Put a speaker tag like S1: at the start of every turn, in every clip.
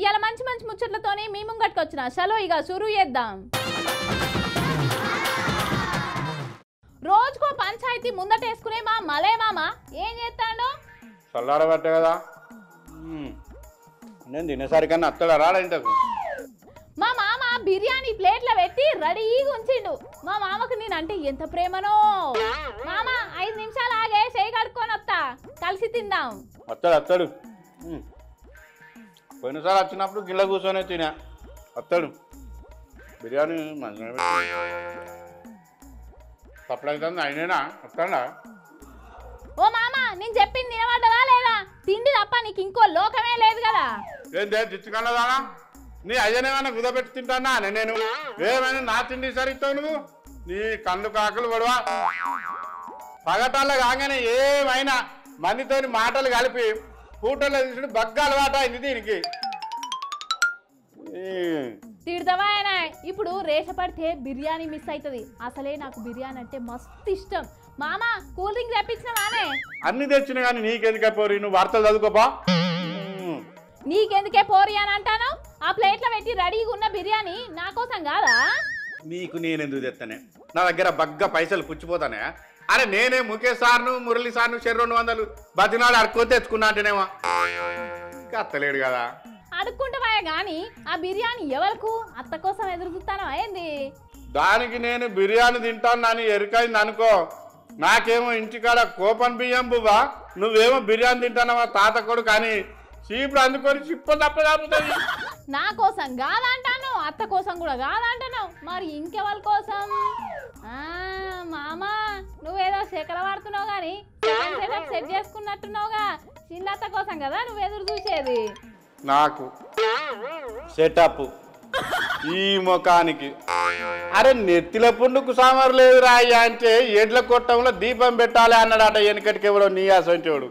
S1: ఇవాళ మంచి మంచి ముచ్చట్లతోని మీ ముంగట్కి వచ్చిన చలో ఇక షురు చేద్దాం రోజుకో పంచాయతీ ముందటేసుకునే మా మలే మామ ఏం చేస్తాడో
S2: చల్లారబట్టే కదా మ్మ్. నేను తినేసరికన్నా అత్తడా రాడా ఇంతకు
S1: మా మామ బిర్యానీ ప్లేట్లో పెట్టి రెడీగా ఉంచిండు మా మామకు నేనంటే ఎంత ప్రేమనో మామ ఐదు నిమిషాలు ఆగే చేయి కడుక్కొని వస్తా కలిసి తిందాం
S2: వస్తాడు వస్తాడు మ్మ్. పోయినసారి వచ్చినప్పుడు గిల్ల కూర్చొని తినా వస్తాడు బిర్యానీ మంచిగా సప్లై అవుతుంది అయినేనా వస్తాడా
S1: ఓ మామ నేను చెప్పింది నిలబడ్డదా లేదా తిండి తప్ప నీకు ఇంకో లోకమే లేదు కదా
S2: ఏం దే తెచ్చుకున్నదానా నీ అయ్యనేమైనా కుదపెట్టి తింటానా నేను ఏమైనా నా తిండి సరిస్తావు నువ్వు నీ కళ్ళు కాకులు పడవా పగటాల్లో కాగానే ఏమైనా మందితోని మాటలు కలిపి పూటల్లో తీసుకుని బగ్గ అలవాటు అయింది దీనికి ఈ
S1: తిడతావా ఆయన ఇప్పుడు రేషపడితే బిర్యానీ మిస్ అవుతుంది అసలే నాకు బిర్యానీ అంటే మస్తు ఇష్టం మామ కూల్ డ్రింక్ తెప్పించినవానే
S2: అన్ని తెచ్చిన కానీ నీకెందుకే పోరి నువ్వు వార్తలు చదువుకోపా ఉమ్.
S1: నీకెందుకే పోరి అని అంటాను ఆ ప్లేట్లో పెట్టి రెడీగా ఉన్న బిర్యానీ నా కోసం కాదా
S2: నీకు నేనెందుకు తెస్తానే నా దగ్గర బగ్గ పైసలు పుచ్చిపోతానే అరే నేనే ముఖేష్ సార్ను మురళి సార్ను చెరు రెండు వందలు బతినాడు అడుక్కో తెచ్చుకున్నా అంటేనేమో ఇంకా అత్తలేడు కదా
S1: అడుక్కుంటావా గాని ఆ బిర్యానీ ఎవరికి అత్త కోసం ఎదురు చూస్తానో ఏంది
S2: దానికి నేను బిర్యానీ తింటాను అని ఎరికైంది అనుకో నాకేమో ఇంటికాడ కోపన్ బియ్యం బువ్వా నువ్వేమో బిర్యానీ తింటానవా తాత కొడు కానీ చీపుడు అందుకొని చిప్ప తప్ప తప్పుతుంది
S1: నా కోసం కాదంటాను అత్త కోసం కూడా కాదంటాను మరి ఇంకెవరి కోసం ఆ మామా నువ్వేదో శకల వాడుతున్నావు కానీ సెటప్ సెట్ చేసుకున్నట్టున్నావుగా చిన్నత్త కోసం కదా నువ్వు ఎదురు చూసేది
S2: నాకు సెటప్ ఈ ముఖానికి అరే నెత్తిల పుండుకు సామర్ లేదు రాయ్యా అంటే ఎడ్ల కొట్టంలో దీపం పెట్టాలి అన్నాడట వెనకటికి ఎవడో నీ అసంటోడు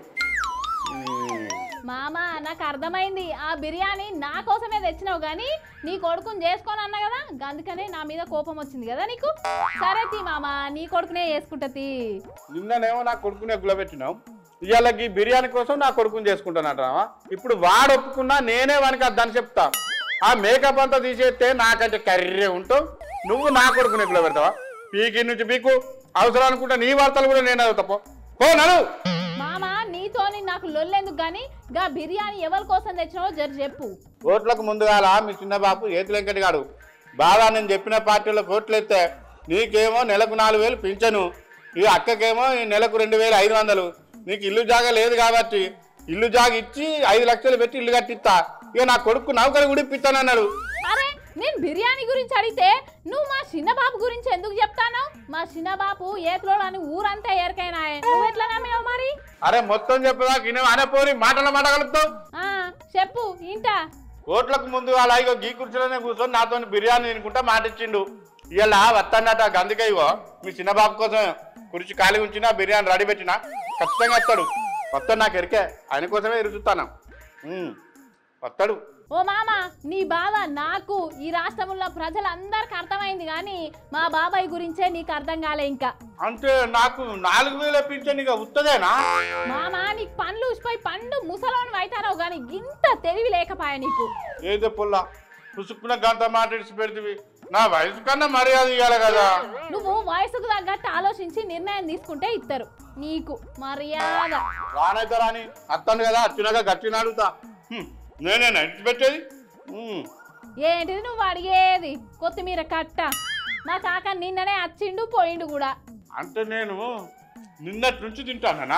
S1: మామ నాకు అర్థమైంది ఆ బిర్యానీ నా కోసమే తెచ్చినావు కానీ నీ కొడుకుని చేసుకోని అన్నా కదా అందుకనే నా మీద కోపం వచ్చింది కదా నీకు సరే తీ మామ నీ కొడుకునే చేసుకుంటది
S2: నిన్ననేమో నా కొడుకునే గులబెట్టినావు ఇవాళ ఈ బిర్యానీ కోసం నా కొడుకుని చేసుకుంటానటవా ఇప్పుడు వాడు ఒప్పుకున్నా నేనే వానికి అద్దని చెప్తా ఆ మేకప్ అంతా తీసేస్తే నాకంటే కర్రే ఉంటావు నువ్వు నా కొడుకునే గులబెడతావా పీకి నుంచి పీకు అవసరం అనుకుంటే నీ వార్తలు కూడా నేను అవుతా పో పో నడు
S1: మామ నీతోని నాకు లొల్లెందుకు కానీ గా బిర్యానీ ఎవరి కోసం తెచ్చినావో జర చెప్పు
S2: ఓట్లకు ముందుగాల మీ చిన్న బాపు ఏతి వెంకటి గాడు బాగా నేను చెప్పిన పార్టీలో ఓట్లు ఎత్తే నీకేమో నెలకు నాలుగు వేలు పింఛను ఈ అక్కకేమో ఈ నెలకు రెండు వేలు ఐదు వందలు నీకు ఇల్లు జాగా లేదు కాబట్టి ఇల్లు జాగ ఇచ్చి ఐదు లక్షలు పెట్టి ఇల్లు కట్టిస్తా ఇక నా కొడుకు నౌకరు కూడా ఇప్పిస్తానన్నాడు
S1: అరే నేను బిర్యానీ గురించి అడిగితే నువ్వు మా చిన్నబాబు గురించి ఎందుకు చెప్తాను మా చిన్నబాబు ఏతలో అని ఊరంతా ఏరికైనా నువ్వు ఎట్లా నమ్మినావు మరి
S2: అరే మొత్తం చెప్పేదాకా ఇనే అనే పోని మాటల మాట కలుపుతావు
S1: ఆ చెప్పు ఇంటా
S2: ఓట్లకు ముందు అలా ఇగో గీ కుర్చీలోనే కూర్చొని నాతో బిర్యానీ తినుకుంటా మాట ఇచ్చిండు ఇలా వస్తాడట అందుకే ఇగో మీ చిన్న బాబు కోసం కుర్చీ ఖాళీ ఉంచినా బిర్యానీ రెడీ పెట్టినా ఖచ్చితంగా వస్తాడు వస్తాడు నాకు ఎరికే ఆయన కోసమే ఎరుగుతాను వస్తాడు
S1: ఓ మామ నీ బాధ నాకు ఈ రాష్ట్రంలో ప్రజలందరికి అర్థమైంది కానీ మా బాబాయ్ గురించే నీకు అర్థం కాలే ఇంకా
S2: అంటే నాకు నాలుగు వేలు పింఛన్ ఇక ఉత్తదేనా
S1: మామ నీకు పండ్లు ఊసిపోయి పండు ముసలోని అవుతారావు కానీ ఇంత తెలివి లేకపాయ నీకు
S2: ఏదో పుల్ల పుసుక్కున్న గంట మాట ఇడిచి పెడితే నా వయసు కన్నా మర్యాద ఇవ్వాలి కదా
S1: నువ్వు వయసుకు తగ్గట్టు ఆలోచించి నిర్ణయం తీసుకుంటే ఇస్తారు నీకు మర్యాద
S2: రానైతే రాని అత్తాను కదా వచ్చినాక గట్టిన అడుగుతా హ్మ్, నేనే నడిచి పెట్టేది హ్మ్.
S1: ఏంటిది నువ్వు అడిగేది కొత్తిమీర కట్ట మా కాక నిన్ననే వచ్చిండు పోయిండు కూడా
S2: అంటే నేను నిన్నటి నుంచి తింటానా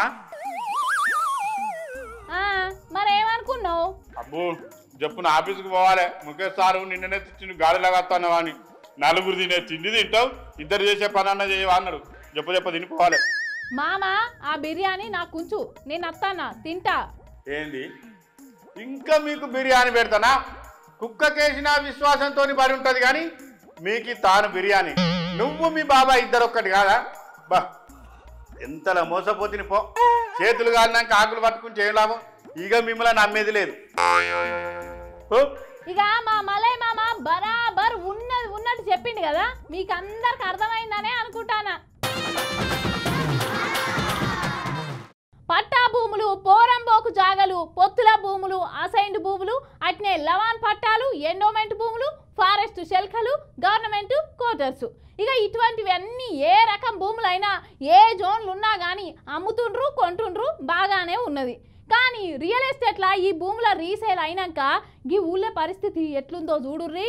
S1: ఆ మరేమనుకున్నావు
S2: అబ్బో చెప్పున ఆఫీస్కి పోవాలి ముఖేష్ సారు నిన్ననే తెచ్చిన గాడిలాగా వస్తాను అని నలుగురు తినే తిండి తింటావు ఇద్దరు చేసే పని అన్న చేయవా అన్నాడు చెప్ప చెప్ప తినిపోవాలి
S1: మామ ఆ బిర్యానీ నాకు ఉంచు నేను వస్తానా తింటా
S2: ఏంది ఇంకా మీకు బిర్యానీ పెడతానా కుక్కకేసిన విశ్వాసంతో పడి ఉంటుంది కానీ మీకు తాను బిర్యానీ నువ్వు మీ బాబాయ్ ఇద్దరు ఒక్కటి కాదా బా ఎంతలా మోసపోతిని పో చేతులు కాలినాక ఆకులు పట్టుకుని చేయలాభం ఇక మిమ్మల్ని నమ్మేది లేదు పో.
S1: ఇక మా మలై మామ బరాబర్ ఉన్నది ఉన్నట్టు చెప్పిండు కదా మీకు అందరికి అర్థమైందనే అనుకుంటానా పట్టా భూములు పోరంబోకు జాగలు పొత్తుల భూములు అసైన్డ్ భూములు అట్నే లవాన్ పట్టాలు ఎండోమెంట్ భూములు ఫారెస్ట్ శెల్కలు గవర్నమెంట్ క్వార్టర్స్ ఇక ఇటువంటివన్నీ ఏ రకం భూములైనా ఏ జోన్లు ఉన్నా కానీ అమ్ముతుండ్రు కొంటుండ్రు బాగానే ఉన్నది కానీ రియల్ ఎస్టేట్లా ఈ భూముల రీసేల్ అయినాక ఈ ఊళ్ళో పరిస్థితి ఎట్లుందో చూడుర్రి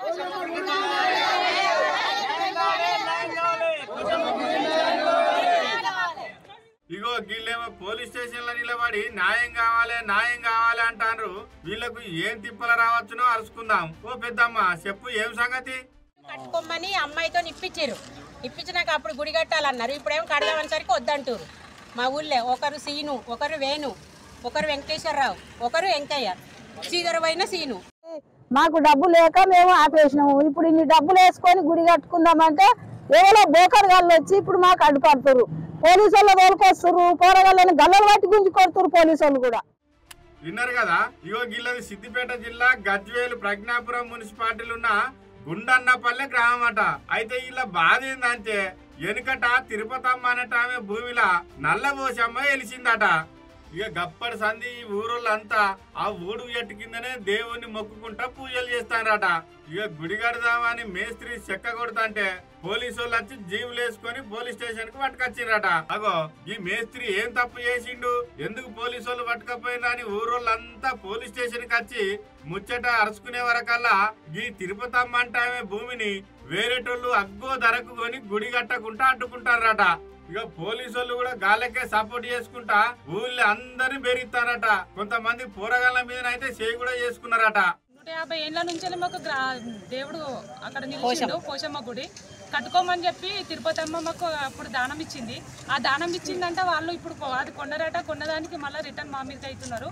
S2: ఇగో వీళ్ళేమో పోలీస్ స్టేషన్ లో నిలబడి న్యాయం కావాలి న్యాయం కావాలి అంటారు వీళ్ళకు ఏం తిప్పల రావచ్చునో అరుచుకుందాం ఓ పెద్దమ్మ చెప్పు ఏం సంగతి
S3: కట్టుకోమని అమ్మాయితో ఇప్పించారు ఇప్పించినాక అప్పుడు గుడి కట్టాలన్నారు ఇప్పుడేమో కడదామనేసరికి వద్దంటారు మా ఊళ్ళో ఒకరు సీను ఒకరు వేణు ఒకరు వెంకటేశ్వరరావు ఒకరు వెంకయ్య శ్రీధరమైన సీను
S4: మాకు డబ్బు లేక మేము ఆపేసినాము ఇప్పుడు ఇన్ని డబ్బులు వేసుకొని గుడి కట్టుకుందామంటే ఎవరో బోకర్ గాళ్ళు వచ్చి ఇప్పుడు మాకు అడ్డుపడుతురు పోలీసు వాళ్ళు తోలుకొస్తురు పోరగాళ్ళని గల్లలు పట్టి గుంజి కొడుతురు పోలీసు వాళ్ళు కూడా
S2: విన్నారు కదా ఇగో గిల్లది సిద్దిపేట జిల్లా గజ్వేలు ప్రజ్ఞాపురం మున్సిపాలిటీలు ఉన్న గుండన్నపల్లె గ్రామం అట అయితే ఇలా బాధ ఏందంటే వెనుకట తిరుపతమ్మ అనేట ఆమె భూమిలా నల్లబోసమ్మ వెలిసిందట ఇక గప్పటి సంధి ఈ ఊరోళ్ళంతా ఆ ఊడు చెట్టు కిందనే దేవుణ్ణి మొక్కుకుంటా పూజలు చేస్తారట ఇక గుడి కడదామని మేస్త్రి చెక్క కొడతాంటే పోలీసు వాళ్ళు వచ్చి జీవులు వేసుకొని పోలీస్ స్టేషన్ కు పట్టుకొచ్చిండ్రట అగో ఈ మేస్త్రి ఏం తప్పు చేసిండు ఎందుకు పోలీసు వాళ్ళు పట్టుకపోయినా అని ఊరోళ్ళంతా పోలీస్ స్టేషన్ కి వచ్చి ముచ్చట అరుచుకునే వరకల్లా ఈ తిరుపతమ్మ అంటే ఆమె భూమిని వేరేటోళ్ళు అగ్గో ధరకు కొని గుడి కట్టకుండా అడ్డుకుంటారట ఇక పోలీసు వాళ్ళు కూడా గాలకే సపోర్ట్ చేసుకుంటా ఊళ్ళో అందరిని బెరిస్తారట కొంతమంది పోరగాళ్ళ మీద అయితే చేయి కూడా చేసుకున్నారట
S5: నూట యాభై ఏళ్ళ నుంచి మాకు గ్రా దేవుడు అక్కడ నిలిచిండు పోషమ్మ గుడి కట్టుకోమని చెప్పి తిరుపతి అమ్మ మాకు అప్పుడు దానం ఇచ్చింది ఆ దానం ఇచ్చిందంటే వాళ్ళు ఇప్పుడు కొ- అది కొన్నరట కొన్నదానికి మళ్ళీ రిటర్న్ మా మీదకి అవుతున్నారు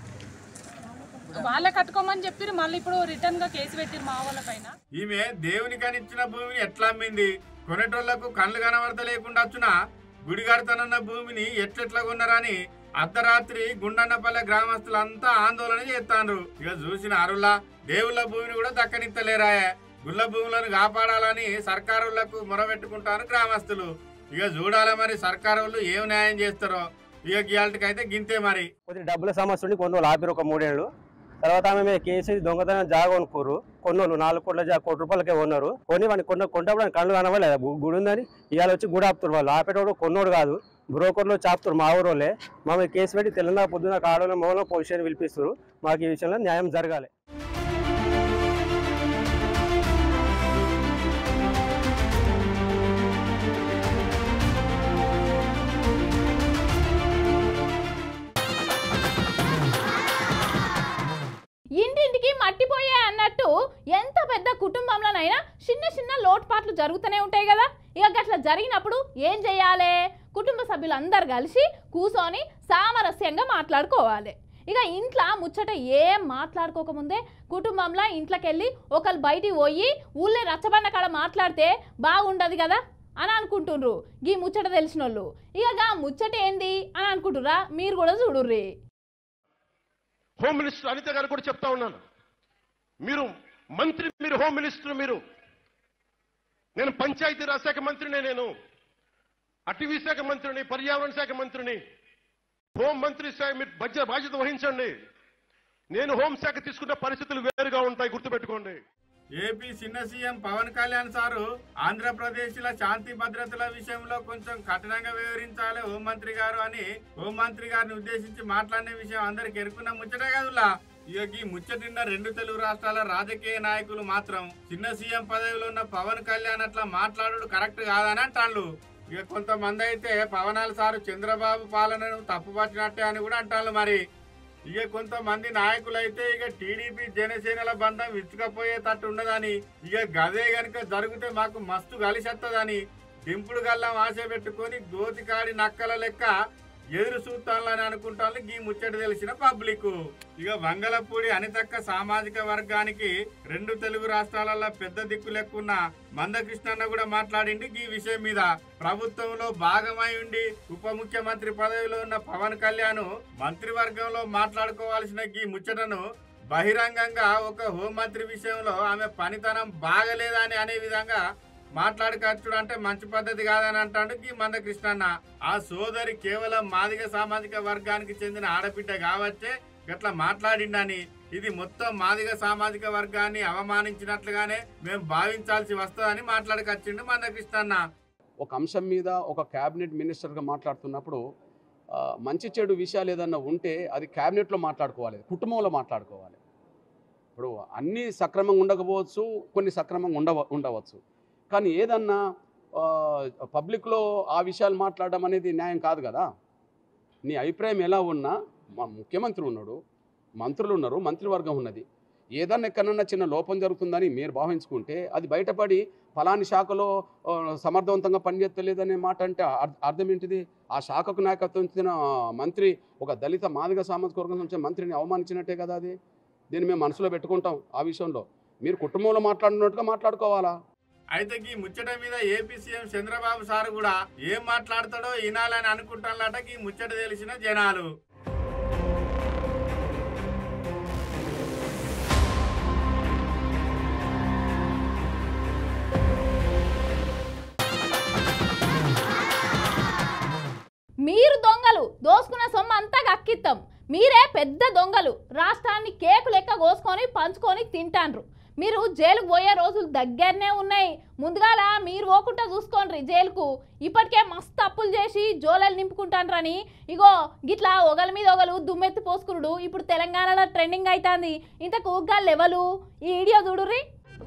S5: వాళ్ళే కట్టుకోమని చెప్పి మళ్ళీ ఇప్పుడు రిటర్న్ గా కేసు పెట్టిరు మా వాళ్ళ పైన
S2: ఈమె దేవుని కనిచ్చిన భూమిని ఎట్లా అమ్మింది కొనేటోళ్లకు కళ్ళు కనబడత లేకుండా వచ్చున గుడి కడతానన్న భూమిని ఎట్లెట్లా కొన్నారని అర్ధరాత్రి గుండన్నపల్లె గ్రామస్తులంతా ఆందోళన చేస్తాండ్రు ఇక చూసిన అరులా దేవుళ్ళ భూమిని కూడా దక్కనిత్తలేరాయే గుళ్ళ భూములను కాపాడాలని సర్కారులకు మొరబెట్టుకుంటారు గ్రామస్తులు ఇక చూడాలి మరి సర్కారు వాళ్ళు ఏం న్యాయం చేస్తారో ఇక గీయాలకైతే గింతే మరి
S6: కొద్దిగా డబ్బుల సమస్య ఉండి కొన్ని రోజులు ఆపిరు ఒక మూడేళ్ళు తర్వాత ఆమె మీద కేసు దొంగతనం జాగా కొనుక్కోరు కొన్నోళ్ళు నాలుగు కోట్ల జా కోటి రూపాయలకే కొన్నారు కొని వాడిని కొన్న కొంటప్పుడు ఆయన కళ్ళు కనవలేదు గు- గుడి ఉందని ఇవాళ వచ్చి గుడి ఆపుతారు వాళ్ళు ఆపేటోడు కొన్నోడు కాదు బ్రోకర్లో చాపుతారు మా ఊరోళ్ళే మా మీద కేసు పెట్టి తెలంగాణ పొద్దున ఆడోళ్ళ మౌన పొజిషన్ పిలిపిస్తారు మాకు ఈ విషయంలో న్యాయం జరగాలి
S1: ఇంటింటికి మట్టిపోయే అన్నట్టు ఎంత పెద్ద కుటుంబంలోనైనా చిన్న చిన్న లోటుపాట్లు జరుగుతూనే ఉంటాయి కదా ఇక గట్లా జరిగినప్పుడు ఏం చేయాలి కుటుంబ సభ్యులందరూ కలిసి కూర్చొని సామరస్యంగా మాట్లాడుకోవాలి ఇక ఇంట్లో ముచ్చట ఏం మాట్లాడుకోకముందే కుటుంబంలో ఇంట్లోకి వెళ్ళి ఒకళ్ళు బయటికి పోయి ఊళ్ళో రచ్చబండ కాడ మాట్లాడితే బాగుండదు కదా అని అనుకుంటుండ్రు గీ ముచ్చట తెలిసిన వాళ్ళు ఇక గా ముచ్చట ఏంది అని అనుకుంటుర్రా మీరు కూడా చూడుర్రి
S7: హోమ్ మినిస్టర్ అనిత గారు కూడా చెప్తా ఉన్నాను మీరు మంత్రి మీరు హోమ్ మినిస్టర్ మీరు నేను పంచాయతీరాజ్ శాఖ మంత్రిని నేను అటవీ శాఖ మంత్రిని పర్యావరణ శాఖ మంత్రిని హోం మంత్రి శాఖ మీరు బడ్జె బాధ్యత వహించండి నేను హోంశాఖ తీసుకున్న పరిస్థితులు వేరుగా ఉంటాయి గుర్తుపెట్టుకోండి
S2: ఏపీ చిన్న సీఎం పవన్ కళ్యాణ్ సారు ఆంధ్రప్రదేశ్ లో శాంతి భద్రతల విషయంలో కొంచెం కఠినంగా వివరించాలి హోంమంత్రి గారు అని హోంమంత్రి గారిని ఉద్దేశించి మాట్లాడిన విషయం అందరికి ఎరుకున్న ముచ్చటే కదులా ఇక ఈ ముచ్చటిన్న రెండు తెలుగు రాష్ట్రాల రాజకీయ నాయకులు మాత్రం చిన్న సీఎం పదవిలో ఉన్న పవన్ కళ్యాణ్ అట్లా మాట్లాడు కరెక్ట్ కాదని అంటాళ్ళు ఇక కొంతమంది అయితే పవనాల సారు చంద్రబాబు పాలనను తప్పుపట్టినట్టే అని కూడా అంటాళ్ళు మరి ఇక కొంతమంది నాయకులైతే ఇక టీడీపీ జనసేనల బంధం విచ్చుకపోయేటట్టు ఉండదని ఇక గదే గనుక జరిగితే మాకు మస్తు కలిసెత్తదని దింపుడు గల్లం ఆశ పెట్టుకొని గోతికాడి నక్కల లెక్క ఎదురు చూస్తాలని అనుకుంటాను ఈ ముచ్చట తెలిసిన పబ్లిక్ ఇక వంగలపూడి అనితక్క సామాజిక వర్గానికి రెండు తెలుగు రాష్ట్రాలలో పెద్ద దిక్కు లెక్కున్న మందకృష్ణన్న కూడా మాట్లాడింది ఈ విషయం మీద ప్రభుత్వంలో భాగమై ఉండి ఉప ముఖ్యమంత్రి పదవిలో ఉన్న పవన్ కళ్యాణ్ మంత్రివర్గంలో మాట్లాడుకోవాల్సిన ఈ ముచ్చటను బహిరంగంగా ఒక హోంమంత్రి విషయంలో ఆమె పనితనం బాగలేదని అనే విధంగా మాట్లాడుకచ్చుడు అంటే మంచి పద్ధతి కాదని అంటాడు ఈ మందకృష్ణన్న ఆ సోదరి కేవలం మాదిగ సామాజిక వర్గానికి చెందిన ఆడబిడ్డ కావచ్చే గట్లా మాట్లాడిండని ఇది మొత్తం మాదిగ సామాజిక వర్గాన్ని అవమానించినట్లుగానే మేము భావించాల్సి వస్తుందని మాట్లాడకచ్చిండు మందకృష్ణన్న
S8: ఒక అంశం మీద ఒక క్యాబినెట్ మినిస్టర్గా మాట్లాడుతున్నప్పుడు ఆ, మంచి చెడు విషయాలు ఏదన్నా ఉంటే అది క్యాబినెట్లో మాట్లాడుకోవాలి కుటుంబంలో మాట్లాడుకోవాలి ఇప్పుడు అన్నీ సక్రమంగా ఉండకపోవచ్చు కొన్ని సక్రమంగా ఉండవ ఉండవచ్చు కానీ ఏదన్నా ఆ, పబ్లిక్లో ఆ విషయాలు మాట్లాడడం అనేది న్యాయం కాదు కదా నీ అభిప్రాయం ఎలా ఉన్నా మా ముఖ్యమంత్రి ఉన్నాడు మంత్రులు ఉన్నారు మంత్రివర్గం ఉన్నది ఏదన్నా ఎక్కడన్నా చిన్న లోపం జరుగుతుందని మీరు భావించుకుంటే అది బయటపడి ఫలాని శాఖలో ఆ, సమర్థవంతంగా పనిచేస్తలేదనే మాట అంటే అర్- అర్థం ఏంటిది ఆ శాఖకు నాయకత్వం ఇచ్చిన మంత్రి ఒక దళిత మాదిగ సామాజిక వర్గం నుంచి మంత్రిని అవమానించినట్టే కదా అది దీన్ని మేము మనసులో పెట్టుకుంటాం ఆ విషయంలో మీరు కుటుంబంలో మాట్లాడినట్టుగా మాట్లాడుకోవాలా
S2: అయితే ఈ ముచ్చట మీద ఏపీ సీఎం చంద్రబాబు సార్ కూడా ఏం మాట్లాడతాడో వినాలని అనుకుంటానట ఈ ముచ్చట తెలిసిన జనాలు
S1: మీరు దొంగలు దోసుకున్న సొమ్ము అంతా అక్కిత్తాం మీరే పెద్ద దొంగలు రాష్ట్రాన్ని కేకు లెక్క కోసుకొని పంచుకొని తింటాండ్రు మీరు జైలుకు పోయే రోజులు దగ్గరనే ఉన్నాయి ముందుగాల మీరు పోకుండా చూసుకోండి జైలుకు ఇప్పటికే మస్తు అప్పులు చేసి జోలలు నింపుకుంటాండ్రని ఇగో గిట్లా ఒకల మీద ఒకలు దుమ్మెత్తి పోసుకురుడు ఇప్పుడు తెలంగాణలో ట్రెండింగ్ అవుతుంది ఇంతకు గా లెవెలు ఈ వీడియో చూడుర్రి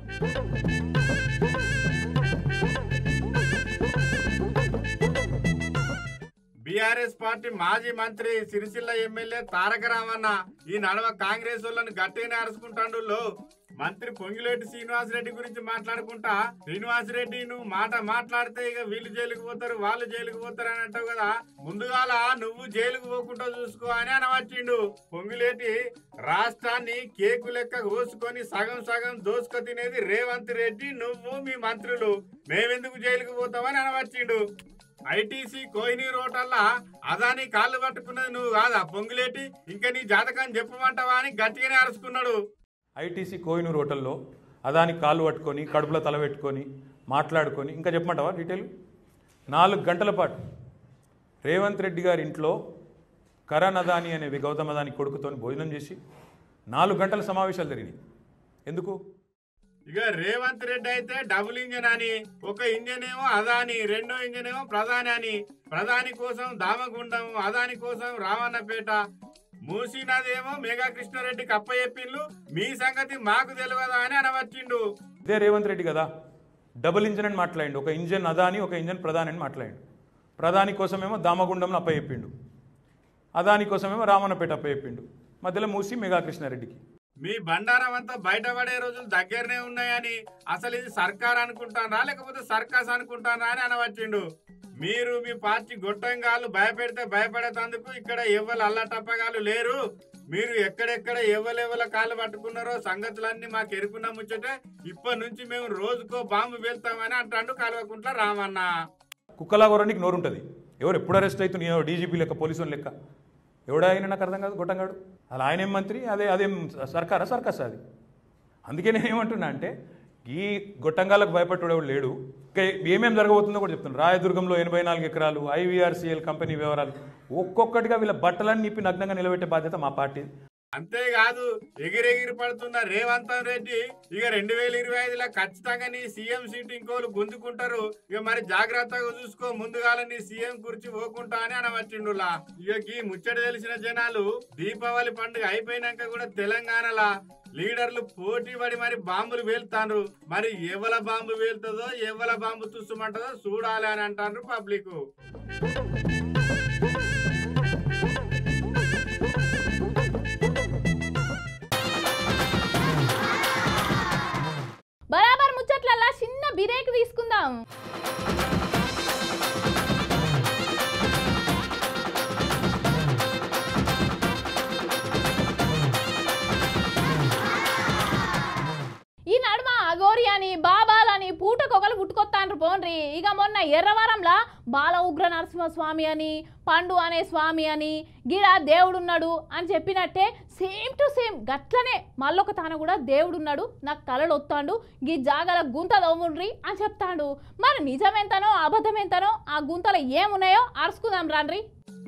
S2: బీఆర్ఎస్ పార్టీ మాజీ మంత్రి సిరిసిల్ల ఎమ్మెల్యే తారక రామన్న ఈ నడవ కాంగ్రెస్ వాళ్ళని గట్టిగానే అరుచుకుంటాడు మంత్రి పొంగిలేటి శ్రీనివాసరెడ్డి గురించి మాట్లాడుకుంటా శ్రీనివాసరెడ్డి నువ్వు మాట మాట్లాడితే ఇక వీళ్ళు జైలుకు పోతారు వాళ్ళు జైలుకు పోతారు అని అంటావు కదా ముందుగాల నువ్వు జైలుకు పోకుండా చూసుకో అని అనవచ్చిండు పొంగిలేటి రాష్ట్రాన్ని కేకు లెక్క కోసుకొని సగం సగం దోసుకు తినేది రేవంత్ రెడ్డి నువ్వు మీ మంత్రులు మేమెందుకు జైలుకు పోతామని అనవచ్చిండు ఐటీసీ కోహినూర్ హోటల్లా అదాని కాళ్ళు పట్టుకున్నది నువ్వు కాదా పొంగులేటి ఇంకా నీ జాతకం చెప్పమంటావా అని గట్టిగానే అరుచుకున్నాడు
S9: ఐటీసీ కోహినూర్ హోటల్లో అదాని కాలు పట్టుకొని కడుపులో తల పెట్టుకొని మాట్లాడుకొని ఇంకా చెప్పమంటావా డీటెయిల్ నాలుగు గంటల పాటు రేవంత్ రెడ్డి గారి ఇంట్లో కరణ్ అదాని అనే గౌతమ్ అదాని కొడుకుతో భోజనం చేసి నాలుగు గంటల సమావేశాలు జరిగినాయి ఎందుకు
S2: ఇక రేవంత్ రెడ్డి అయితే డబుల్ ఇంజన్ అని ఒక ఇంజన్ ఏమో అదాని రెండో ఇంజన్ ఏమో ప్రధాని అని ప్రధాని కోసం దామగుండం అదాని కోసం రావన్నపేట మూసీ నదేమో మేఘా కృష్ణారెడ్డికి అప్పచెప్పిండ్లు మీ సంగతి మాకు తెలియదా అని అనవచ్చిండు
S9: ఇదే రేవంత్ రెడ్డి కదా డబుల్ ఇంజన్ అని మాట్లాడిండు ఒక ఇంజన్ అదాని ఒక ఇంజన్ ప్రధాని అని మాట్లాడిండు ప్రధాని కోసమేమో దామగుండంలో అప్పచెప్పిండు అదాని కోసమేమో రామన్నపేట అప్పచెప్పిండు మధ్యలో మూసి మెగా కృష్ణారెడ్డికి
S2: మీ బండారం అంతా బయటపడే రోజులు దగ్గరనే ఉన్నాయని అసలు ఇది సర్కార్ అనుకుంటానా లేకపోతే సర్కస్ అనుకుంటానా అని అనవచ్చిండు మీరు మీ పార్టీ గొట్టంగాళ్ళు భయపెడితే భయపడేటందుకు ఇక్కడ ఎవ్వరు అల్లటప్పగాళ్ళు లేరు మీరు ఎక్కడెక్కడ ఎవరెవల కాళ్ళు పట్టుకున్నారో సంగతులన్నీ మాకు ఎరుకున్న ముచ్చటే ఇప్పటి నుంచి మేము రోజుకో బాంబు వెళ్తామని అంటాడు కల్వకుంట్ల రామన్న
S9: కుక్కలా కొరనికి నోరు ఉంటుంది ఎవరు ఎప్పుడు అరెస్ట్ అవుతుంది నేను డీజీపీ లెక్క పోలీసు లెక్క ఎవడాయన నాకు అర్థం కాదు గొట్టంగాడు అలా ఆయన ఏం మంత్రి అదే అదేం సర్కారా సర్కస్ అది అందుకే నేను ఏమంటున్నా అంటే ఈ గొట్టంగాలకు భయపట్టుడు ఎవడు లేడు ఇంకా ఏమేం జరగబోతుందో కూడా చెప్తున్నాను రాయదుర్గంలో ఎనభై నాలుగు ఎకరాలు ఐవీఆర్సీఎల్ కంపెనీ వివరాలు ఒక్కొక్కటిగా వీళ్ళ బట్టలన్నీ నిప్పి నగ్నంగా నిలబెట్టే బాధ్యత మా పార్టీ
S2: అంతేకాదు ఎగిరెగిరి పడుతున్న రేవంత్ రెడ్డి ఇక రెండు వేల ఇరవై ఐదులో ఖచ్చితంగా నీ సీఎం సీట్ ఇంకోలు గుంజుకుంటారు ఇక మరి జాగ్రత్తగా చూసుకో ముందుగాల నీ సీఎం కుర్చీ పోకుంటా అని అనవచ్చిండులా ఇక ఈ ముచ్చట తెలిసిన జనాలు దీపావళి పండుగ అయిపోయినాక కూడా తెలంగాణలా లీడర్లు పోటీ పడి మరి బాంబులు వేలుతారు మరి ఎవల బాంబు వేలుతుందో ఎవల బాంబు తుస్సుమంటదో చూడాలి అని అంటారు పబ్లిక్
S1: బరాబర్ ముచ్చట్లల్లా చిన్న బిరేక్ తీసుకుందాం ఈ నడుమ అగోరి అని బాబాలని పూటకొకలు పుట్టుకొత్తాండ్రు పోన్రి మరి ఇక మొన్న ఎర్రవరంలా బాల ఉగ్ర నరసింహస్వామి అని పండు అనే స్వామి అని గిడ దేవుడున్నాడు అని చెప్పినట్టే సేమ్ టు సేమ్ గట్లనే మళ్ళొక తాను కూడా దేవుడున్నాడు నాకు కలలు వస్తాడు గీ జాగల గుంత దోముండ్రి అని చెప్తాడు మరి నిజమెంతనో అబద్ధమెంతనో ఆ గుంతలో ఏమున్నాయో అరుచుకుందాం రాండ్రి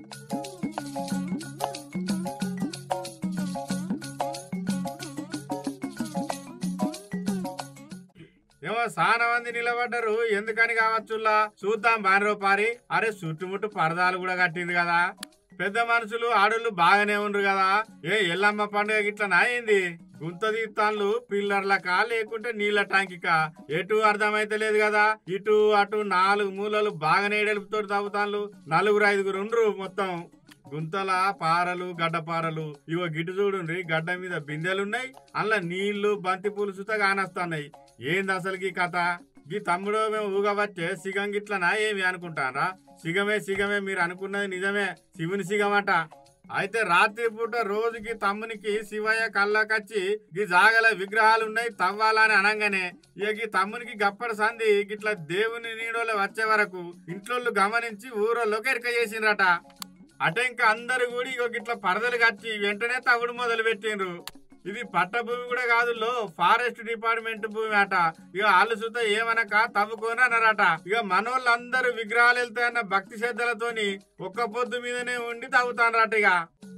S2: ఏమో చాలా మంది నిలబడ్డారు ఎందుకని కావచ్చులా చూద్దాం బానరో పారి అరే చుట్టుముట్టు పరదాలు కూడా కట్టింది కదా పెద్ద మనుషులు ఆడోళ్ళు బాగానే ఉండ్రు కదా ఏ ఎల్లమ్మ పండుగ గిట్ల నాయింది గుంత తీస్తాన్లు పిల్లర్లకా లేకుంటే నీళ్ళ టాంకికా ఎటు అర్థమైతే లేదు కదా ఇటు అటు నాలుగు మూలలు బాగానే ఎడుపుతో తవ్వుతాన్లు నలుగురు ఐదుగురు ఉండ్రు మొత్తం గుంతల పారలు గడ్డ పారలు ఇవో గిటు చూడుండ్రి గడ్డ మీద బిందెలున్నాయి అందులో నీళ్లు బంతి పూలు సుత కానస్తున్నాయి ఏంది అసలు ఈ కథ ఈ తమ్ముడు మేము ఊగవచ్చే సిగం గిట్లనా ఏమి అనుకుంటారా సిగమే సిగమే మీరు అనుకున్నది నిజమే శివుని సిగమట అయితే రాత్రి పూట రోజుకి తమ్మునికి శివయ్య కళ్ళకచ్చి ఈ జాగల విగ్రహాలు ఉన్నాయి తవ్వాలని అనగానే ఇక ఈ తమ్మునికి గప్పటి సంధి గిట్ల దేవుని నీడోలో వచ్చే వరకు ఇంట్లో గమనించి ఊరోళ్ళకి ఎరక చేసిండ్రట అటే ఇంకా అందరు కూడా ఇగో గిట్ల పరదలు కచ్చి వెంటనే తవ్వుడు మొదలు పెట్టిండ్రు ఇది పట్ట భూమి కూడా కాదు లో ఫారెస్ట్ డిపార్ట్మెంట్ భూమి అట ఇక వాళ్ళు సుత ఏమనక తవ్వుకొని అన్నారట ఇక మనోళ్ళందరూ విగ్రహాలు వెళ్తాయన్న భక్తి శ్రద్ధలతోని ఒక్క పొద్దు మీదనే ఉండి తవ్వుతానరట ఇక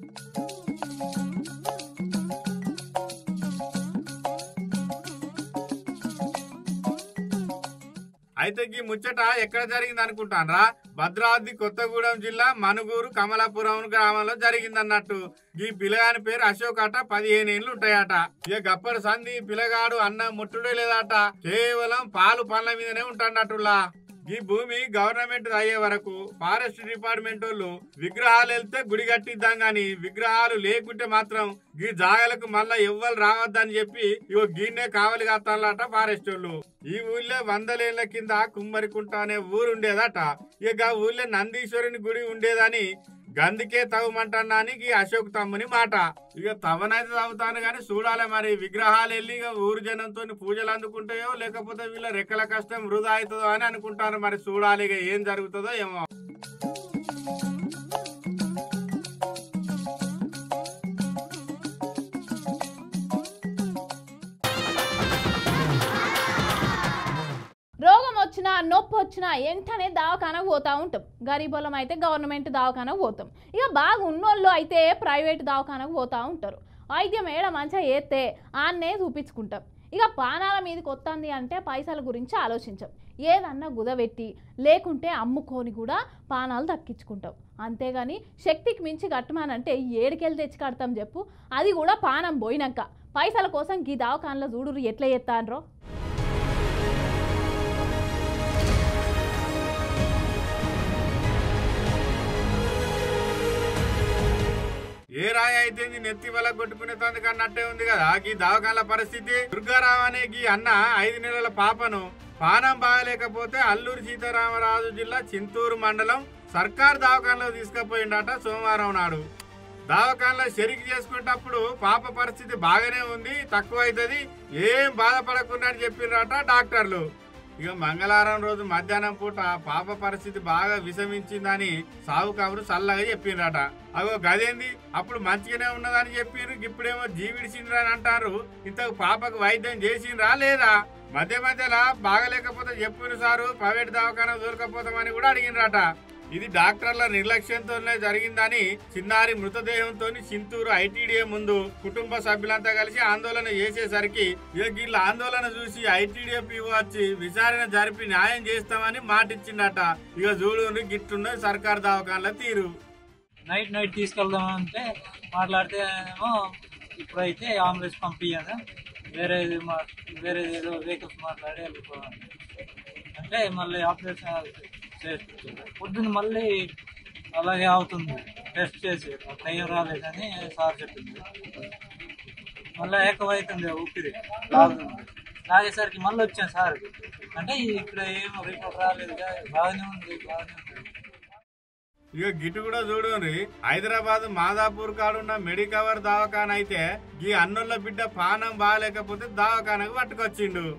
S2: అయితే ఈ ముచ్చట ఎక్కడ జరిగింది అనుకుంటానరా భద్రాద్రి కొత్తగూడెం జిల్లా మనుగూరు కమలాపురం గ్రామంలో జరిగిందన్నట్టు ఈ పిల్లగాని పేరు అశోక్ అట పదిహేను ఏళ్ళు ఉంటాయట ఇక గప్పటి సంధి పిల్లగాడు అన్నం ముట్టుడే లేదట కేవలం పాలు పండ్ల మీదనే ఉంటాడట్టులా ఈ భూమి గవర్నమెంట్ అయ్యే వరకు ఫారెస్ట్ డిపార్ట్మెంట్ వాళ్ళు విగ్రహాలు వెళ్తే గుడి కట్టిద్దాం గాని విగ్రహాలు లేకుంటే మాత్రం ఈ జాగలకు మళ్ళా ఎవ్వరు రావద్దని చెప్పి ఇగో గీన్నే కావలి కాస్తాలట ఫారెస్ట్ వాళ్ళు ఈ ఊళ్ళో వందలేళ్ల కింద కుమ్మరికుంట అనే ఊరు ఉండేదట ఇక ఆ ఊళ్ళో నందీశ్వరుని గుడి ఉండేదని గందుకే తవ్వమంటానికి అశోక్ తమ్ముని మాట ఇక తవ్వనైతే తవ్వుతాను కానీ చూడాలి మరి విగ్రహాలు వెళ్ళి ఇక ఊరు జనంతో పూజలు అందుకుంటాయో లేకపోతే వీళ్ళ రెక్కల కష్టం వృధా అవుతుందో అని అనుకుంటాను మరి చూడాలి ఇక ఏం జరుగుతుందో ఏమో
S1: రోగం వచ్చినా నొప్పి వచ్చినా వెంటనే దవాఖానకు పోతా ఉంటాం గరీబులం అయితే గవర్నమెంట్ దవాఖానకు పోతాం ఇక బాగా ఉన్నోళ్ళు అయితే ప్రైవేట్ దవాఖానకు పోతా ఉంటారు వైద్యం ఏడ మంచిగా చేస్తే ఆన్నే చూపించుకుంటాం ఇక పానాల మీదకి వస్తుంది అంటే పైసల గురించి ఆలోచించాం ఏదన్నా గుదబెట్టి లేకుంటే అమ్ముకొని కూడా పానాలు దక్కించుకుంటాం అంతేగాని శక్తికి మించి కట్టమానంటే ఏడుకెళ్ళి తెచ్చి కడతాం చెప్పు అది కూడా పానం పోయినాక పైసల కోసం గీ దవాఖానలో చూడురు ఎట్లా చేస్తాన్రో
S2: ఏ రాయి అయితే నీ నెత్తి వల్ల కొట్టుకునే తందుకు అన్నట్టే ఉంది కదా ఈ దవాఖాన పరిస్థితి దుర్గారావు అనే ఈ అన్న ఐదు నెలల పాపను పానం బాగలేకపోతే అల్లూరు సీతారామరాజు జిల్లా చింతూరు మండలం సర్కార్ దవాఖానలో తీసుకుపోయిండట సోమవారం నాడు దవాఖానలో షెరిక్ చేసుకునేటప్పుడు పాప పరిస్థితి బాగానే ఉంది తక్కువ అవుతుంది ఏం బాధపడకుండా అని చెప్పినట డాక్టర్లు ఇక మంగళవారం రోజు మధ్యాహ్నం పూట పాప పరిస్థితి బాగా విషమించిందని సాగు కబురు చల్లగా చెప్పిండ్రట అగో గదేంది అప్పుడు మంచిగానే ఉన్నదని చెప్పిండ్రు ఇప్పుడేమో జీవిడిచిండ్రు అని అంటారు ఇంతకు పాపకు వైద్యం చేసిండ్రా లేదా మధ్య మధ్యలో బాగలేకపోతే చెప్పును సారు ప్రైవేట్ దవాఖాన దొరకపోతామని కూడా అడిగిండ్రట ఇది డాక్టర్ల నిర్లక్ష్యంతోనే జరిగిందని చిన్నారి మృతదేహంతో చింతూరు ఐటీడీఏ ముందు కుటుంబ సభ్యులంతా కలిసి ఆందోళన చేసేసరికి ఇక వీళ్ళ ఆందోళన చూసి ఐటీడీఏ పీఓ వచ్చి విచారణ జరిపి న్యాయం చేస్తామని మాటిచ్చిండట ఇక చూడు గిట్టున్న సర్కార్ దవాఖానల తీరు
S10: నైట్ నైట్ తీసుకెళ్దామంటే మాట్లాడితే ఏమో ఇప్పుడైతే అంబులెన్స్ పంపించాను వేరే మా వేరే ఏదో వెహికల్స్ మాట్లాడి వెళ్ళిపోవాలి అంటే మళ్ళీ ఆపరేషన్ చేస్తుంది పొద్దున్న మళ్ళీ అలాగే అవుతుంది టెస్ట్ చేసి దయ్యం రాలేదని సార్ చెప్పింది మళ్ళీ ఏకమవుతుంది ఊపిరి లాగుతుంది లాగేసరికి మళ్ళీ వచ్చాను సార్ అంటే ఇక్కడ ఏం రిపోర్ట్ రాలేదు బాగానే ఉంది బాగానే ఉంది
S2: ఇక గిటు కూడా చూడండి హైదరాబాద్ మాదాపూర్ కాడున్న మెడికవర్ దవాఖాన అయితే ఈ అన్నుల బిడ్డ పానం బాగాలేకపోతే దవాఖానకు పట్టుకొచ్చిండు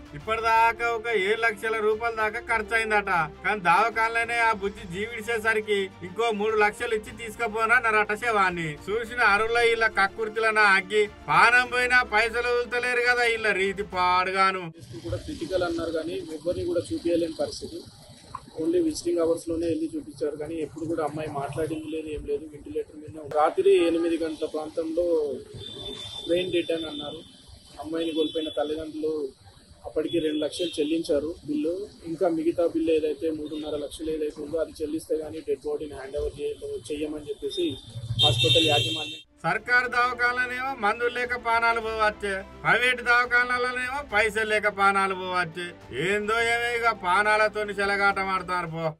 S2: ఇప్పటిదాకా ఒక ఏడు లక్షల రూపాయల దాకా ఖర్చు అయిందట కానీ దావకాలంలోనే ఆ బుజ్జి జీవిడిసేసరికి ఇంకో మూడు లక్షలు ఇచ్చి తీసుకుపోనన్నారట శవాన్ని చూసిన అరువుల ఇళ్ళ కక్కుర్తిలన అగ్గి పానం పోయినా పైసలు వదులుతలేరు కదా ఇళ్ళ రీతి పాడుగాను
S11: కూడా క్రిటికల్ అన్నారు కానీ ఎవరిని కూడా చూపించలేని పరిస్థితి ఓన్లీ విజిటింగ్ అవర్స్లోనే వెళ్ళి చూపించారు కానీ ఎప్పుడు కూడా అమ్మాయి మాట్లాడింది లేదు ఏం లేదు వెంటిలేటర్ మీద ఉంది. రాత్రి ఎనిమిది గంటల ప్రాంతంలో బ్రెయిన్ డెడ్ అని అన్నారు అమ్మాయిని కోల్పోయిన తల్లిదండ్రులు అప్పటికి రెండు లక్షలు చెల్లించారు బిల్లు ఇంకా మిగతా బిల్లు ఏదైతే మూడున్నర లక్షలు ఏదైతే ఉందో అది చెల్లిస్తే కానీ డెడ్ బాడీని హ్యాండ్ ఓవర్ చేయమని చెప్పేసి హాస్పిటల్ యాజమాన్యం
S2: సర్కారు దవాఖానలోనేమో మందులు లేక పానాలు పోవచ్చే ప్రైవేట్ దవాఖానలోనేమో పైసలు లేక పానాలు పోవచ్చే ఏందో ఏమో ఇక పానాలతోని చెలగాటం ఆడతారు పో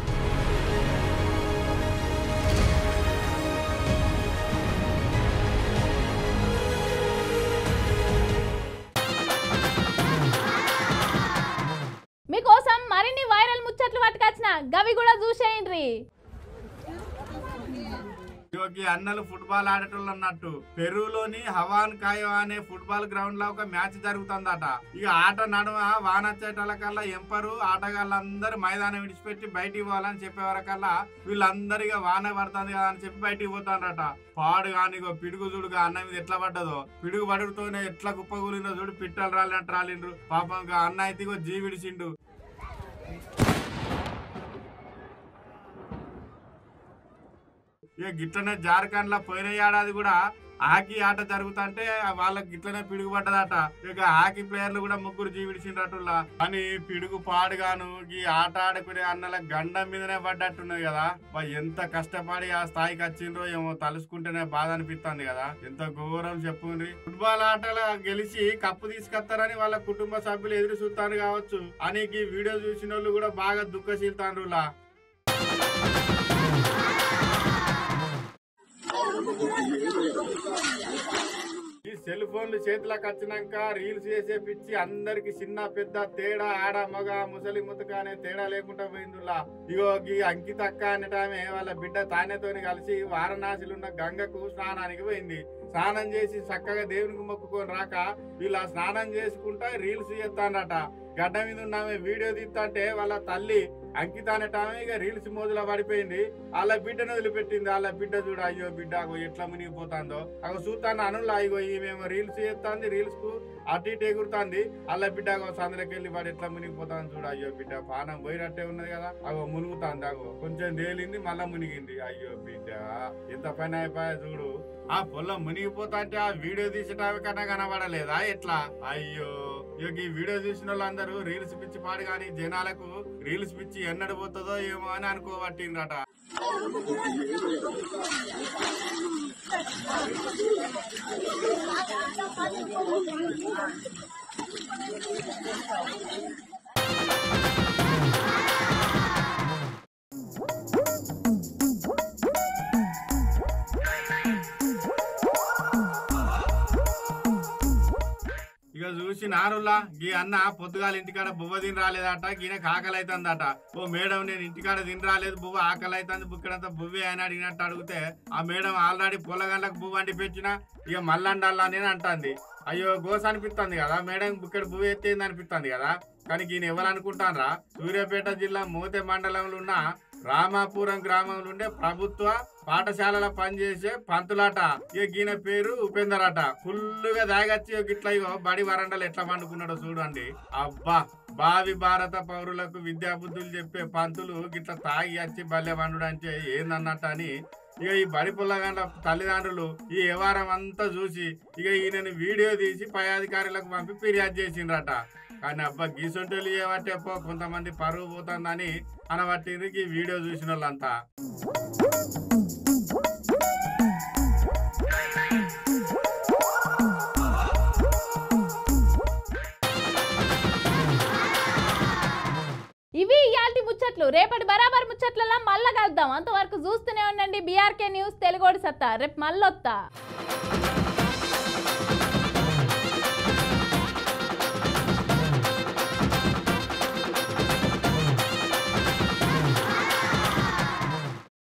S1: మీకోసం మరిన్ని వైరల్ ముచ్చట్లు పట్టుకొచ్చిన గవి కూడా చూసేయండి
S2: ఇగోకి అన్నలు ఫుట్బాల్ ఆడేటోళ్ళు అన్నట్టు పెరూలోని హవాన్ కాయో అనే ఫుట్బాల్ గ్రౌండ్ లో ఒక మ్యాచ్ జరుగుతుందట ఇక ఆట నడుమ వాన వచ్చేటోళ్ళకల్లా ఎంపరు ఆటగాళ్ళందరూ మైదానం విడిచిపెట్టి బయటికి పోవాలని చెప్పే వరకల్లా వీళ్ళందరూ ఇక వాన పడుతుంది కదా అని చెప్పి బయటికి పోతారట పాడు కానీ ఇగో పిడుగు చూడుగా అన్న మీద ఎట్లా పడ్డదో పిడుగు పడుతూనే ఎట్లా కుప్పగూలిందో చూడు పిట్టలు రాలినట్టు రాలిండ్రు పాపం ఇక అన్న అయితే ఇగో జీవిడిచిండు ఇక గిట్లనే జార్ఖండ్ లో పోయిన ఏడాది కూడా హాకీ ఆట జరుగుతుంటే వాళ్ళకి గిట్లనే పిడుగు పడ్డదట ఇక హాకీ ప్లేయర్లు కూడా ముగ్గురు జీవిడిచిండ్రటుల్లా అని పిడుగు పాడుగాను ఈ ఆట ఆడుకునే అన్నల గండం మీదనే పడ్డట్టున్నది కదా వా ఎంత కష్టపడి ఆ స్థాయికి వచ్చిండ్రో ఏమో తలుసుకుంటేనే బాధ అనిపిస్తుంది కదా ఎంత ఘోరం చెప్పుండ్రి ఫుట్బాల్ ఆటలో గెలిచి కప్పు తీసుకొస్తారని వాళ్ళ కుటుంబ సభ్యులు ఎదురు చూస్తాను కావచ్చు అని ఈ వీడియో చూసిన వాళ్ళు కూడా బాగా దుఃఖశీలుతాండ్రులా ఈ సెల్ ఫోన్లు చేతిలోకి వచ్చినాక రీల్స్ చేసే పిచ్చి అందరికి చిన్న పెద్ద తేడా ఆడ మగ ముసలి ముతక అనే తేడా లేకుండా పోయిందిలా ఇగో ఈ అంకిత అక్క అనేటామె వాళ్ళ బిడ్డ తానేతోని కలిసి వారణాసిలో ఉన్న గంగకు స్నానానికి పోయింది స్నానం చేసి చక్కగా దేవునికి మొక్కుకొని రాక వీళ్ళ స్నానం చేసుకుంటా రీల్స్ చేస్తానట గడ్డ మీద ఉన్నామె వీడియో తీస్తుంటే వాళ్ళ తల్లి అంకిత అనేటామె ఇక రీల్స్ మోజులో పడిపోయింది వాళ్ళ బిడ్డను వదిలిపెట్టింది వాళ్ళ బిడ్డ చూడు అయ్యో బిడ్డ అగో ఎట్లా మునిగిపోతుందో అగో చూస్తాను అనులా ఇగో ఈమెమో రీల్స్ చేస్తాంది రీల్స్ కు అటు ఇటు ఎగురుతాంది వాళ్ళ బిడ్డ అగో సందులోకి వెళ్ళి వాడు ఎట్లా మునిగిపోతాను చూడు అయ్యో బిడ్డ పానం పోయినట్టే ఉన్నది కదా అగో మునుగుతాంది అగో కొంచెం తేలింది మళ్ళా మునిగింది అయ్యో బిడ్డ ఎంత పని అయిపోయా చూడు ఆ పొలం మునిగిపోతా అంటే ఆ వీడియో తీసేటావి కన్నా కనబడలేదా ఎట్లా అయ్యో ఇక ఈ వీడియో చూసిన వాళ్ళందరూ రీల్స్ పిచ్చి పాడు కానీ జనాలకు రీల్స్ పిచ్చి ఎన్నడు పోతుందో ఏమో అని అనుకోబట్టిండ్రట ఇక చూసి నారులా ఈ అన్న పొద్దుగాల ఇంటికాడ బువ్వ తిని రాలేదట ఈయన ఆకలి అవుతుందట ఓ మేడం నేను ఇంటికాడ తిని రాలేదు బువ్వ ఆకలి అవుతుంది బుక్కడంతా బువ్వే అని అడిగినట్టు అడిగితే ఆ మేడం ఆల్రెడీ పొలగండ్లకు బువ్వ అంటి పెట్టిన ఇక మళ్ళండాలా అని అంటుంది అయ్యో గోస అనిపిస్తుంది కదా మేడం బుక్కడ బువ్వ ఎత్తేంది అనిపిస్తుంది కదా కానీ ఈయన ఎవరు అనుకుంటాన్రా సూర్యాపేట జిల్లా మోతే మండలంలో ఉన్న రామాపురం గ్రామంలో ఉండే ప్రభుత్వ పాఠశాలలో పనిచేసే పంతులాట ఇక ఈయన పేరు ఉపేందర్ అట ఫుల్లుగా దాగచ్చి ఇక ఇట్లా ఇగో బడి వరండలు ఎట్లా పండుకున్నాడో చూడండి అబ్బా భావి భారత పౌరులకు విద్యా బుద్ధులు చెప్పే పంతులు గిట్లా తాగి వచ్చి బల్లె వండు అంటే ఏందన్నట్టు అని ఇక ఈ బడి పుల్లగండ్ల తల్లిదండ్రులు ఈ వ్యవహారం అంతా చూసి ఇక ఈయనని వీడియో తీసి పై అధికారులకు పంపి ఫిర్యాదు చేసిండ్రట కానీ అబ్బా గీసొంటోళ్ళు చేయబట్టే పో కొంతమంది పరువు పోతుందని అనబట్టిండ్రు ఈ వీడియో చూసిన వాళ్ళంతా
S1: ఇవి ఇయాల్టి ముచ్చట్లు రేపటి బరాబర్ ముచ్చట్లలో మళ్ళా కలుద్దాం అంతవరకు చూస్తూనే ఉండండి బీఆర్కే న్యూస్ తెలుగోడి సత్తా రేపు మళ్ళొత్తా